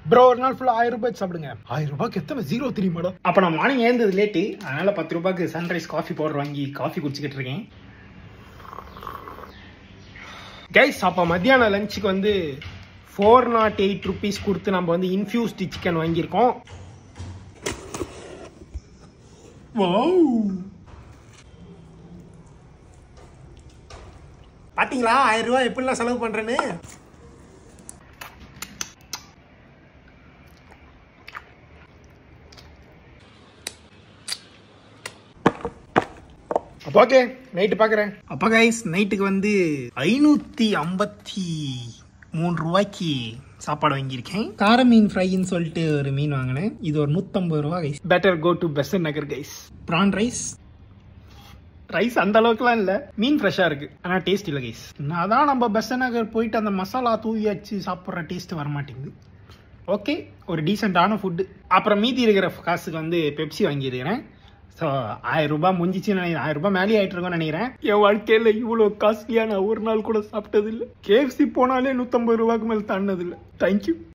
bro ஒரு நாள் ஃபுல்லா ஆயிரம் ரூபாய்க்கு சாப்பிடுங்க ஆயிரம் ரூபாய்க்கு எத்தனை ஜீரோ தெரியுமாடா அப்ப நான் மார்னிங் ஏந்தது லேட்டு அதனால பத்து ரூபாய்க்கு சன்ரைஸ் காஃபி பவுடர் வாங்கி காஃபி குடிச்சிக்கிட்டு இருக்கேன் கைஸ் அப்போ மத்தியானம் லஞ்சுக்கு வந்து ஃபோர் நாட் எயிட் ருபீஸ் கொடுத்து நம்ம வந்து இன்ஃபியூஸ்டு சிக்கன் வாங்கியிருக்கோம் பாத்தீங்களா ஆயிரம் ரூபாய் எப்படிலாம் செலவு பண்றேன்னு அப்போ ஓகே நைட்டு பார்க்குறேன் அப்போ கைஸ் நைட்டுக்கு வந்து ஐநூற்றி ஐம்பத்தி மூணு ரூபாய்க்கு சாப்பாடு வாங்கியிருக்கேன் கார மீன் ஃப்ரைன்னு சொல்லிட்டு ஒரு மீன் வாங்கினேன் இது ஒரு நூற்றம்பது ரூபா guys better go to Besant Nagar guys prawn rice rice அந்த அளவுக்குலாம் இல்லை மீன் ஃப்ரெஷ்ஷாக இருக்கு ஆனால் டேஸ்ட் இல்லை கைஸ் அதான் நம்ம பெஸ்ட் நகர் போயிட்டு அந்த மசாலா தூவி வச்சு சாப்பிட்ற டேஸ்ட் வர மாட்டேங்குது ஓகே ஒரு டீசெண்டான ஃபுட்டு அப்புறம் மீதி இருக்கிற காசுக்கு வந்து பெப்சி வாங்கியிருக்கிறேன் ஸோ ஆயிரம் ரூபாய் முடிஞ்சிச்சுன்னு நினைக்கிறேன் ஆயிரம் ரூபாய் மேலே ஆயிட்டு இருக்கோம்னு நினைக்கிறேன் என் வாழ்க்கையில் இவ்வளோ காஸ்ட்லியாக நான் ஒரு நாள் கூட சாப்பிட்டதில்லை கேஎஃப்சி போனாலே நூற்றம்பது ரூபாய்க்கு மேலே தாண்டினதில்லை தேங்க்யூ